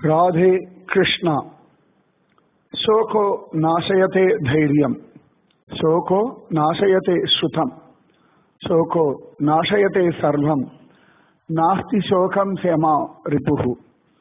राधे कृष्णा शोको नाशयते धैर्यम् शोको नाशयते श्रुतम् शोको नाशयते सर्वम् நாஸ்தி சோகம் சேமா ரிப்புகு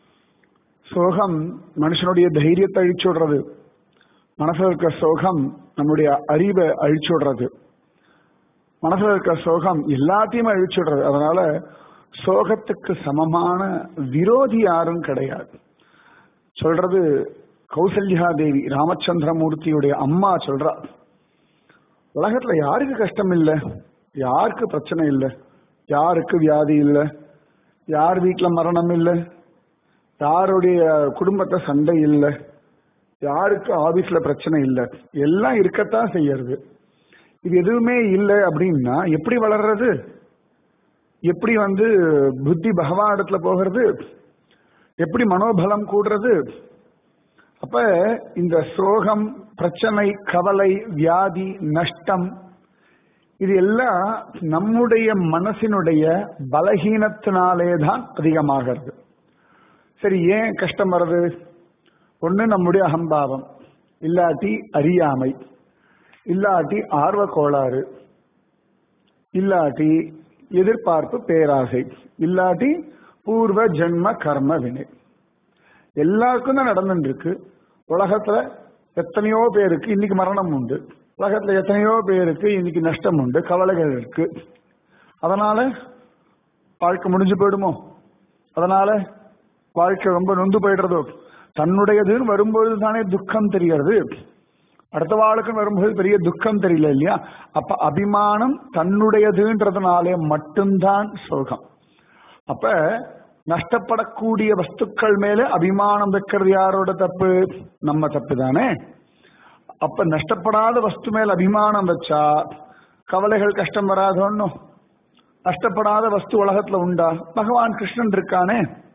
சோகம் மனுஷனுடைய தைரியத்தை அழிச்சுடுறது மனசுல இருக்க சோகம் நம்முடைய அறிவை அழிச்சுடுறது மனசுல இருக்க சோகம் எல்லாத்தையுமே அழிச்சுடுறது அதனால சோகத்துக்கு சமமான விரோதி யாரும் கிடையாது சொல்றது கௌசல்யா தேவி ராமச்சந்திரமூர்த்தியுடைய அம்மா சொல்றா உலகத்துல யாருக்கு கஷ்டம் இல்லை யாருக்கு பிரச்சனை இல்லை யாருக்கு வியாதி இல்லை யார் வீட்டுல மரணம் இல்லை யாருடைய குடும்பத்தை சண்டை இல்லை யாருக்கு ஆபீஸ்ல பிரச்சனை இல்லை எல்லாம் இருக்கத்தான் செய்யறது இது எதுவுமே இல்லை அப்படின்னா எப்படி வளர்றது எப்படி வந்து புத்தி பகவான் இடத்துல போகிறது எப்படி மனோபலம் கூடுறது அப்ப இந்த சோகம் பிரச்சனை கவலை வியாதி நஷ்டம் இது எல்லாம் நம்முடைய மனசினுடைய பலகீனத்தினாலே தான் அதிகமாகிறது சரி ஏன் கஷ்டம் வருது ஒண்ணு நம்முடைய அகம்பாவம் இல்லாட்டி அறியாமை இல்லாட்டி ஆர்வ கோளாறு இல்லாட்டி எதிர்பார்ப்பு பேராசை இல்லாட்டி பூர்வ ஜென்ம கர்ம வினை எல்லாருக்கும் தான் நடந்துட்டு இருக்கு உலகத்துல எத்தனையோ பேருக்கு இன்னைக்கு மரணம் உண்டு உலகத்துல எத்தனையோ பேருக்கு இன்னைக்கு நஷ்டம் உண்டு கவலைகள் இருக்கு அதனால வாழ்க்கை முடிஞ்சு போயிடுமோ அதனால வாழ்க்கை ரொம்ப நொந்து போயிடுறதோ தன்னுடையதுன்னு வரும்பொழுது தானே துக்கம் தெரிகிறது அடுத்த வாழ்க்கைன்னு வரும்போது பெரிய துக்கம் தெரியல இல்லையா அப்ப அபிமானம் தன்னுடையதுன்றதுனாலே மட்டும்தான் சோகம் அப்ப நஷ்டப்படக்கூடிய வஸ்துக்கள் மேல அபிமானம் வைக்கிறது யாரோட தப்பு நம்ம தப்பு தானே அப்ப நஷ்டப்படாத வஸ்து மேல அபிமானம் வச்சா கவலைகள் கஷ்டம் வராது ஒன்னும் நஷ்டப்படாத வஸ்து உலகத்துல உண்டா பகவான் கிருஷ்ணன் இருக்கானே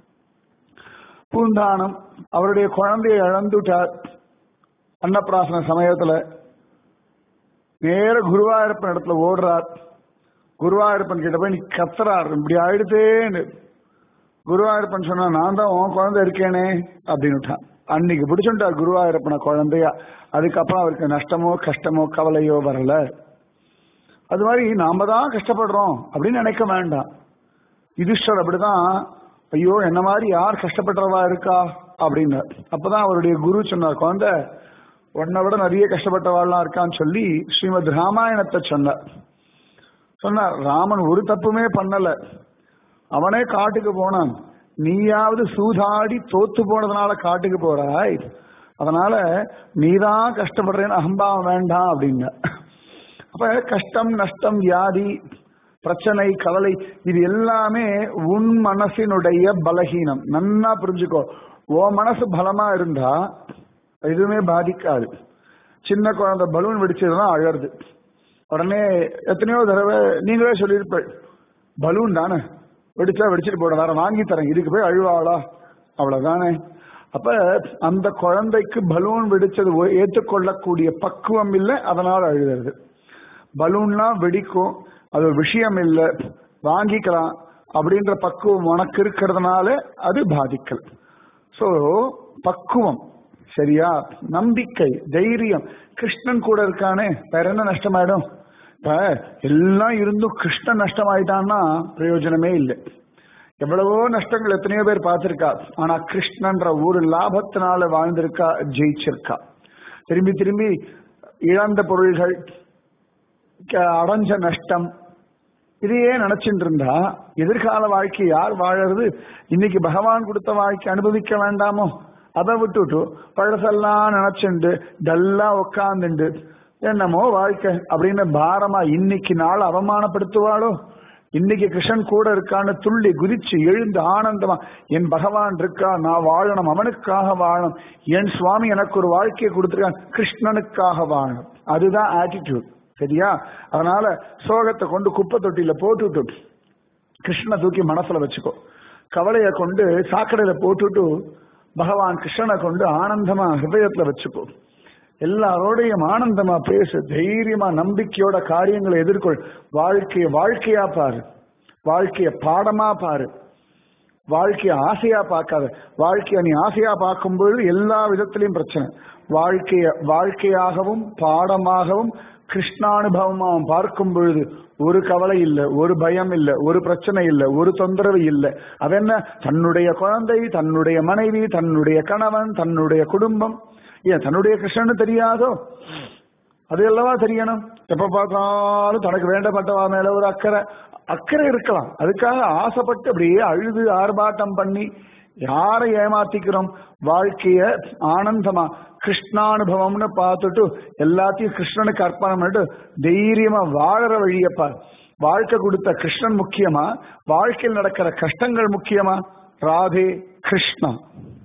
பூந்தானம் அவருடைய குழந்தையை இழந்துட்டார் அன்னப்பிராசன சமயத்துல நேர குருவாயூரப்பன் இடத்துல ஓடுறார் குருவாயூரப்பன் கிட்ட போய் நீ கத்துறார் இப்படி ஆயிடுதேன்னு குருவாயூரப்பன் சொன்னா நான் தான் உன் குழந்தை இருக்கேனே அப்படின்னு அன்னைக்கு பிடிச்சுட்டார் குருவாயூரப்பனை குழந்தையா அதுக்கப்புறம் அவருக்கு நஷ்டமோ கஷ்டமோ கவலையோ வரல அது மாதிரி நாம தான் கஷ்டப்படுறோம் அப்படின்னு நினைக்க வேண்டாம் யுதிஷ்டர் அப்படிதான் ஐயோ என்ன மாதிரி யார் கஷ்டப்படுறவா இருக்கா அப்படின்னு அப்பதான் அவருடைய குரு சொன்னார் குழந்தை உன்னை விட நிறைய கஷ்டப்பட்டவாள்லாம் இருக்கான்னு சொல்லி ஸ்ரீமத் ராமாயணத்தை சொன்னார் சொன்னார் ராமன் ஒரு தப்புமே பண்ணல அவனே காட்டுக்கு போனான் நீயாவது சூதாடி தோத்து போனதுனால காட்டுக்கு போறாய் அதனால நீதான் கஷ்டப்படுறேன்னு அகம்பாவம் வேண்டாம் அப்படிங்க அப்ப கஷ்டம் நஷ்டம் வியாதி பிரச்சனை கவலை இது எல்லாமே உன் மனசினுடைய பலகீனம் நன்னா புரிஞ்சுக்கோ ஓ மனசு பலமா இருந்தா எதுவுமே பாதிக்காது சின்ன குழந்தை பலூன் வெடிச்சதுதான் அழறது உடனே எத்தனையோ தடவை நீங்களே சொல்லியிருப்பேன் பலூன் தானே வெடிச்சா வெடிச்சிட்டு போட வேற வாங்கி தரேன் இதுக்கு போய் அழுவாளா அவ்வளவுதானே அப்ப அந்த குழந்தைக்கு பலூன் வெடிச்சது ஏற்றுக்கொள்ளக்கூடிய பக்குவம் இல்லை அதனால அழுகிறது பலூன்லாம் வெடிக்கும் அது ஒரு விஷயம் இல்லை வாங்கிக்கலாம் அப்படின்ற பக்குவம் உனக்கு இருக்கிறதுனால அது பாதிக்கல் சோ பக்குவம் சரியா நம்பிக்கை தைரியம் கிருஷ்ணன் கூட இருக்கானே வேற என்ன நஷ்டமாயிடும் இப்ப எல்லாம் இருந்தும் கிருஷ்ணன் நஷ்டமாயிட்டான்னா பிரயோஜனமே இல்லை எவ்வளவோ நஷ்டங்கள் எத்தனையோ பேர் பார்த்திருக்கா ஆனா கிருஷ்ணன்ற ஒரு லாபத்தினால வாழ்ந்திருக்கா ஜெயிச்சிருக்கா திரும்பி திரும்பி இழந்த பொருள்கள் அடைஞ்ச நஷ்டம் இதையே நினைச்சிட்டு இருந்தா எதிர்கால வாழ்க்கை யார் வாழறது இன்னைக்கு பகவான் கொடுத்த வாழ்க்கை அனுபவிக்க வேண்டாமோ அதை விட்டுட்டு பழசெல்லாம் நினைச்சுண்டு டல்லா உக்காந்துண்டு என்னமோ வாழ்க்கை அப்படின்னு பாரமா இன்னைக்கு நாள் அவமானப்படுத்துவாளோ இன்னைக்கு கிருஷ்ணன் கூட இருக்கான்னு துள்ளி குதிச்சு எழுந்து ஆனந்தமா என் பகவான் இருக்கா நான் வாழணும் அவனுக்காக வாழணும் என் சுவாமி எனக்கு ஒரு வாழ்க்கையை கொடுத்துருக்கான் கிருஷ்ணனுக்காக வாழணும் அதுதான் ஆட்டிடியூட் சரியா அதனால சோகத்தை கொண்டு குப்பை தொட்டியில போட்டுட்டு கிருஷ்ணனை தூக்கி மனசுல வச்சுக்கோ கவலையை கொண்டு சாக்கடையில போட்டுட்டு பகவான் கிருஷ்ணனை கொண்டு ஆனந்தமா ஹிருதயத்துல வச்சுக்கோ எல்லாரோடையும் ஆனந்தமா பேசு தைரியமா நம்பிக்கையோட காரியங்களை எதிர்கொள் வாழ்க்கைய வாழ்க்கையா பாரு வாழ்க்கைய பாடமா பாரு வாழ்க்கைய ஆசையா பார்க்காத வாழ்க்கைய நீ ஆசையா பார்க்கும்போது எல்லா விதத்திலையும் பிரச்சனை வாழ்க்கைய வாழ்க்கையாகவும் பாடமாகவும் கிருஷ்ணானுபவமாகவும் பார்க்கும் பொழுது ஒரு கவலை இல்லை ஒரு பயம் இல்லை ஒரு பிரச்சனை இல்லை ஒரு தொந்தரவு இல்லை அவென்ன தன்னுடைய குழந்தை தன்னுடைய மனைவி தன்னுடைய கணவன் தன்னுடைய குடும்பம் ஏன் தன்னுடைய கிருஷ்ணன்னு தெரியாதோ அது அல்லவா தெரியணும் எப்ப பார்த்தாலும் தனக்கு வேண்டப்பட்டவா மேல ஒரு அக்கறை அக்கறை இருக்கலாம் அதுக்காக ஆசைப்பட்டு அப்படியே அழுது ஆர்ப்பாட்டம் பண்ணி யாரை ஏமாத்திக்கிறோம் வாழ்க்கைய ஆனந்தமா கிருஷ்ணானுபவம்னு பார்த்துட்டு எல்லாத்தையும் கிருஷ்ணனுக்கு அர்ப்பணம் பண்ணிட்டு தைரியமா வாழற வழியப்பா வாழ்க்கை கொடுத்த கிருஷ்ணன் முக்கியமா வாழ்க்கையில் நடக்கிற கஷ்டங்கள் முக்கியமா ராதே கிருஷ்ணா